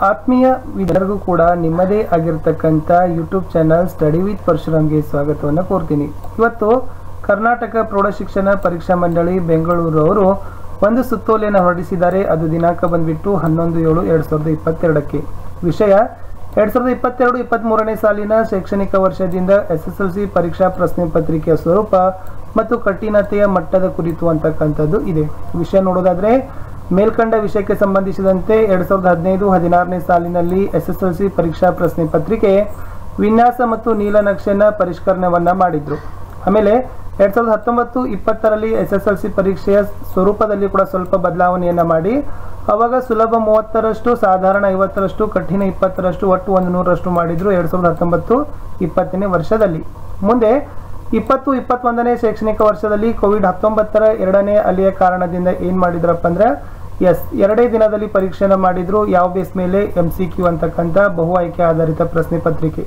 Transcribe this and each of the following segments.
ಆತ್ಮೀಯ ಎಲ್ಲರಿಗೂ ಕೂಡ ನಿಮ್ಮದೇ ಆಗಿರ್ತಕ್ಕಂಥ ಯೂಟ್ಯೂಬ್ ಚಾನಲ್ ಸ್ಟಡಿ ವಿತ್ ಪರಶುರಾಮ್ಗೆ ಸ್ವಾಗತವನ್ನು ಕೋರ್ತೀನಿ ಇವತ್ತು ಕರ್ನಾಟಕ ಪ್ರೌಢಶಿಕ್ಷಣ ಪರೀಕ್ಷಾ ಮಂಡಳಿ ಬೆಂಗಳೂರು ಅವರು ಒಂದು ಸುತ್ತೋಲೆಯನ್ನು ಹೊರಡಿಸಿದ್ದಾರೆ ಅದು ದಿನಾಂಕ ಬಂದ್ಬಿಟ್ಟು ಹನ್ನೊಂದು ಏಳು ಎರಡು ಸಾವಿರದ ಇಪ್ಪತ್ತೆರಡಕ್ಕೆ ವಿಷಯ ಎರಡು ಸಾವಿರದ ಇಪ್ಪತ್ತೆರಡು ಇಪ್ಪತ್ತ್ಮೂರನೇ ಸಾಲಿನ ಶೈಕ್ಷಣಿಕ ವರ್ಷದಿಂದ ಎಸ್ ಎಸ್ ಎಲ್ ಸಿ ಪರೀಕ್ಷಾ ಪ್ರಶ್ನೆ ಪತ್ರಿಕೆಯ ಸ್ವರೂಪ ಮತ್ತು ಕಠಿಣತೆಯ ಮಟ್ಟದ ಕುರಿತು ಅಂತಕ್ಕಂಥದ್ದು ಇದೆ ವಿಷಯ ನೋಡೋದಾದ್ರೆ ಮೇಲ್ಕಂಡ ವಿಷಯಕ್ಕೆ ಸಂಬಂಧಿಸಿದಂತೆ ಎರಡ್ ಸಾವಿರದ ಹದಿನೈದು ಹದಿನಾರನೇ ಸಾಲಿನಲ್ಲಿ ಎಸ್ ಎಸ್ ಎಲ್ ಸಿ ಪರೀಕ್ಷಾ ಪ್ರಶ್ನೆ ಪತ್ರಿಕೆ ವಿನ್ಯಾಸ ಮತ್ತು ನೀಲನಕ್ಷೆನ ಪರಿಷ್ಕರಣವನ್ನ ಮಾಡಿದ್ರು ಆಮೇಲೆ ಎರಡ್ ಸಾವಿರದ ಹತ್ತೊಂಬತ್ತು ಇಪ್ಪತ್ತರಲ್ಲಿ ಎಸ್ ಎಸ್ ಎಲ್ ಸಿ ಪರೀಕ್ಷೆಯ ಸ್ವರೂಪದಲ್ಲಿ ಕೂಡ ಸ್ವಲ್ಪ ಬದಲಾವಣೆಯನ್ನ ಮಾಡಿ ಅವಾಗ ಸುಲಭ ಮೂವತ್ತರಷ್ಟು ಸಾಧಾರಣ ಐವತ್ತರಷ್ಟು ಕಠಿಣ ಇಪ್ಪತ್ತರಷ್ಟು ಒಟ್ಟು ಒಂದು ನೂರರಷ್ಟು ಮಾಡಿದ್ರು ಎರಡ್ ಸಾವಿರದ ಹತ್ತೊಂಬತ್ತು ಇಪ್ಪತ್ತನೇ ವರ್ಷದಲ್ಲಿ ಮುಂದೆ ಇಪ್ಪತ್ತು ಇಪ್ಪತ್ತೊಂದನೇ ಶೈಕ್ಷಣಿಕ ವರ್ಷದಲ್ಲಿ ಕೋವಿಡ್ ಹತ್ತೊಂಬತ್ತರ ಎರಡನೇ ಅಲೆಯ ಕಾರಣದಿಂದ ಏನ್ ಮಾಡಿದ್ರಪ್ಪ ಅಂದ್ರೆ ಎಸ್ ಎರಡೇ ದಿನದಲ್ಲಿ ಪರೀಕ್ಷೆನ ಮಾಡಿದ್ರು ಯಾವ ಬೇಸ್ ಮೇಲೆ ಎಂ ಸಿ ಕ್ಯೂ ಅಂತಕ್ಕಂಥ ಬಹು ಆಯ್ಕೆ ಆಧಾರಿತ ಪ್ರಶ್ನೆ ಪತ್ರಿಕೆ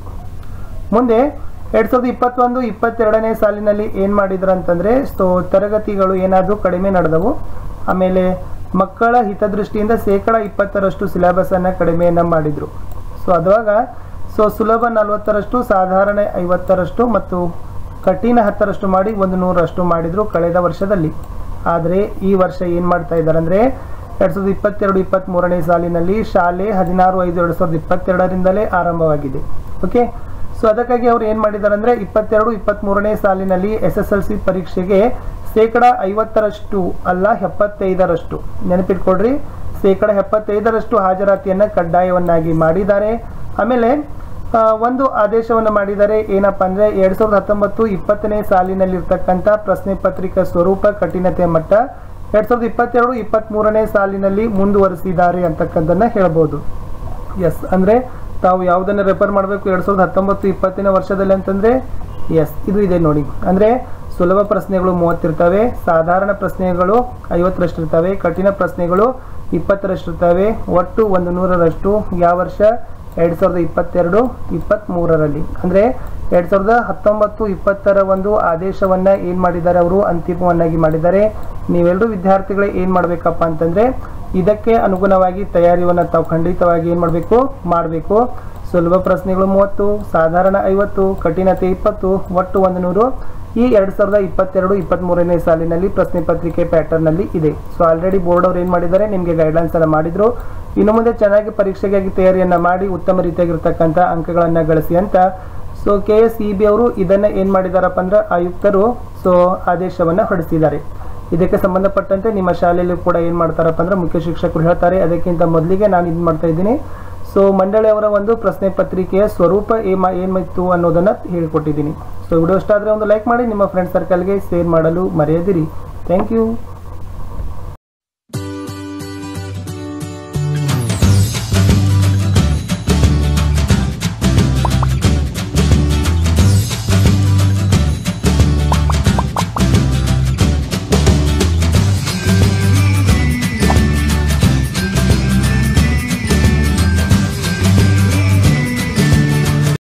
ಮುಂದೆ ಎರಡ್ ಸಾವಿರದ ಇಪ್ಪತ್ತೊಂದು ಇಪ್ಪತ್ತೆರಡನೇ ಸಾಲಿನಲ್ಲಿ ಏನ್ ಮಾಡಿದ್ರು ಅಂತಂದ್ರೆ ಸೊ ತರಗತಿಗಳು ಏನಾದ್ರು ಕಡಿಮೆ ನಡೆದವು ಆಮೇಲೆ ಮಕ್ಕಳ ಹಿತದೃಷ್ಟಿಯಿಂದ ಶೇಕಡ ಇಪ್ಪತ್ತರಷ್ಟು ಸಿಲೆಬಸ್ ಅನ್ನ ಕಡಿಮೆಯನ್ನ ಮಾಡಿದ್ರು ಸೊ ಅದುವಾಗ ಸೊ ಸುಲಭ ನಲವತ್ತರಷ್ಟು ಸಾಧಾರಣ ಐವತ್ತರಷ್ಟು ಮತ್ತು ಕಠಿಣ ಹತ್ತರಷ್ಟು ಮಾಡಿ ಒಂದು ನೂರರಷ್ಟು ಮಾಡಿದ್ರು ಕಳೆದ ವರ್ಷದಲ್ಲಿ ಆದರೆ ಈ ವರ್ಷ ಏನು ಮಾಡ್ತಾ ಇದ್ದಾರೆ ಅಂದರೆ ಎರಡು ಸಾವಿರದ ಇಪ್ಪತ್ತೆರಡು ಇಪ್ಪತ್ತ್ಮೂರನೇ ಸಾಲಿನಲ್ಲಿ ಶಾಲೆ ಹದಿನಾರು ಐದು ಎರಡು ಸಾವಿರದ ಇಪ್ಪತ್ತೆರಡರಿಂದಲೇ ಆರಂಭವಾಗಿದೆ ಓಕೆ ಸೊ ಅದಕ್ಕಾಗಿ ಅವ್ರು ಏನು ಮಾಡಿದ್ದಾರೆ ಅಂದರೆ ಇಪ್ಪತ್ತೆರಡು ಇಪ್ಪತ್ತ್ಮೂರನೇ ಸಾಲಿನಲ್ಲಿ ಎಸ್ ಎಸ್ ಎಲ್ ಸಿ ಪರೀಕ್ಷೆಗೆ ಶೇಕಡ ಐವತ್ತರಷ್ಟು ಅಲ್ಲ ಎಪ್ಪತ್ತೈದರಷ್ಟು ನೆನಪಿಟ್ಕೊಡ್ರಿ ಶೇಕಡ ಎಪ್ಪತ್ತೈದರಷ್ಟು ಹಾಜರಾತಿಯನ್ನು ಕಡ್ಡಾಯವನ್ನಾಗಿ ಮಾಡಿದ್ದಾರೆ ಆಮೇಲೆ ಆ, ಒಂದು ಆದೇಶವನ್ನು ಮಾಡಿದ್ದಾರೆ ಏನಪ್ಪಾ ಅಂದ್ರೆ ಎರಡ್ ಸಾವಿರದ ಹತ್ತೊಂಬತ್ತು ಇಪ್ಪತ್ತನೇ ಸಾಲಿನಲ್ಲಿರ್ತಕ್ಕಂಥ ಪ್ರಶ್ನೆ ಪತ್ರಿಕಾ ಸ್ವರೂಪ ಕಠಿಣತೆ ಮಟ್ಟ ಎರಡ್ ಸಾವಿರದ ಇಪ್ಪತ್ತೆರಡು ಇಪ್ಪತ್ತ್ ಮೂರನೇ ಸಾಲಿನಲ್ಲಿ ಮುಂದುವರಿಸಿದ್ದಾರೆ ಅಂತಕ್ಕಂಥದ್ದನ್ನ ಹೇಳ್ಬೋದು ಎಸ್ ಅಂದ್ರೆ ತಾವು ಯಾವುದನ್ನ ರೆಫರ್ ಮಾಡಬೇಕು ಎರಡ್ ಸಾವಿರದ ಹತ್ತೊಂಬತ್ತು ಇಪ್ಪತ್ತನೇ ವರ್ಷದಲ್ಲಿ ಅಂತಂದ್ರೆ ಎಸ್ ಇದು ಇದೆ ನೋಡಿ ಅಂದ್ರೆ ಸುಲಭ ಪ್ರಶ್ನೆಗಳು ಮೂವತ್ತಿರ್ತವೆ ಸಾಧಾರಣ ಪ್ರಶ್ನೆಗಳು ಐವತ್ತರಷ್ಟು ಇರ್ತವೆ ಕಠಿಣ ಪ್ರಶ್ನೆಗಳು ಇಪ್ಪತ್ತರಷ್ಟು ಇರ್ತವೆ ಒಟ್ಟು ಒಂದು ನೂರರಷ್ಟು ಯಾವ ವರ್ಷ ಎರಡ್ ಸಾವಿರದ ಇಪ್ಪತ್ತೆರಡು ಇಪ್ಪತ್ತ್ ಮೂರರಲ್ಲಿ ಅಂದ್ರೆ ಎರಡ್ ಸಾವಿರದ ಹತ್ತೊಂಬತ್ತು ಇಪ್ಪತ್ತರ ಒಂದು ಆದೇಶವನ್ನ ಏನ್ ಮಾಡಿದ್ದಾರೆ ಅವರು ಅಂತಿಮವನ್ನಾಗಿ ಮಾಡಿದ್ದಾರೆ ನೀವೆಲ್ಲರೂ ವಿದ್ಯಾರ್ಥಿಗಳೇ ಏನ್ ಮಾಡ್ಬೇಕಪ್ಪ ಅಂತಂದ್ರೆ ಇದಕ್ಕೆ ಅನುಗುಣವಾಗಿ ತಯಾರಿಯನ್ನ ತಾವು ಖಂಡಿತವಾಗಿ ಏನ್ ಮಾಡಬೇಕು ಮಾಡಬೇಕು ಸುಲಭ ಪ್ರಶ್ನೆಗಳು ಮೂವತ್ತು ಸಾಧಾರಣ ಐವತ್ತು ಕಠಿಣತೆ ಇಪ್ಪತ್ತು ಒಟ್ಟು ಒಂದು ನೂರು ಈ ಎರಡ್ ಸಾವಿರದ ಇಪ್ಪತ್ತೆರಡು ಇಪ್ಪತ್ತ್ ಮೂರನೇ ಸಾಲಿನಲ್ಲಿ ಪ್ರಶ್ನೆ ಪತ್ರಿಕೆ ಪ್ಯಾಟರ್ನ್ ನಲ್ಲಿ ಇದೆ ಸೊ ಆಲ್ರೆಡಿ ಬೋರ್ಡ್ ಅವ್ರು ಏನ್ ಮಾಡಿದ್ದಾರೆ ನಿಮಗೆ ಗೈಡ್ಲೈನ್ಸ್ ಅನ್ನ ಮಾಡಿದ್ರು ಇನ್ನು ಮುಂದೆ ಚೆನ್ನಾಗಿ ಪರೀಕ್ಷೆಗಾಗಿ ತಯಾರಿಯನ್ನ ಮಾಡಿ ಉತ್ತಮ ರೀತಿಯಾಗಿರ್ತಕ್ಕಂಥ ಅಂಕಗಳನ್ನ ಗಳಿಸಿ ಅಂತ so K S E B ಅವರು ಇದನ್ನ ಏನ್ ಮಾಡಿದಾರಪ್ಪ ಅಂದ್ರೆ ಆಯುಕ್ತರು ಸೊ ಆದೇಶವನ್ನ ಹೊರಡಿಸಿದ್ದಾರೆ ಇದಕ್ಕೆ ಸಂಬಂಧಪಟ್ಟಂತೆ ನಿಮ್ಮ ಶಾಲೆಯಲ್ಲಿ ಕೂಡ ಏನ್ ಮಾಡ್ತಾರಪ್ಪ ಅಂದ್ರೆ ಮುಖ್ಯ ಶಿಕ್ಷಕರು ಹೇಳ್ತಾರೆ ಅದಕ್ಕಿಂತ ಮೊದಲಿಗೆ ನಾನು ಇದು ಮಾಡ್ತಾ ಇದ್ದೀನಿ ಸೊ ಮಂಡಳಿಯವರ ಒಂದು ಪ್ರಶ್ನೆ ಪತ್ರಿಕೆಯ ಸ್ವರೂಪ ಏಮ ಏನಿತ್ತು ಅನ್ನೋದನ್ನ ಹೇಳಿಕೊಟ್ಟಿದ್ದೀನಿ ಸೊ ವಿಡಿಯೋ ಇಷ್ಟ ಆದ್ರೆ ಒಂದು ಲೈಕ್ ಮಾಡಿ ನಿಮ್ಮ ಫ್ರೆಂಡ್ ಸರ್ಕಲ್ಗೆ ಶೇರ್ ಮಾಡಲು ಮರೆಯದಿರಿ ಥ್ಯಾಂಕ್ ಯು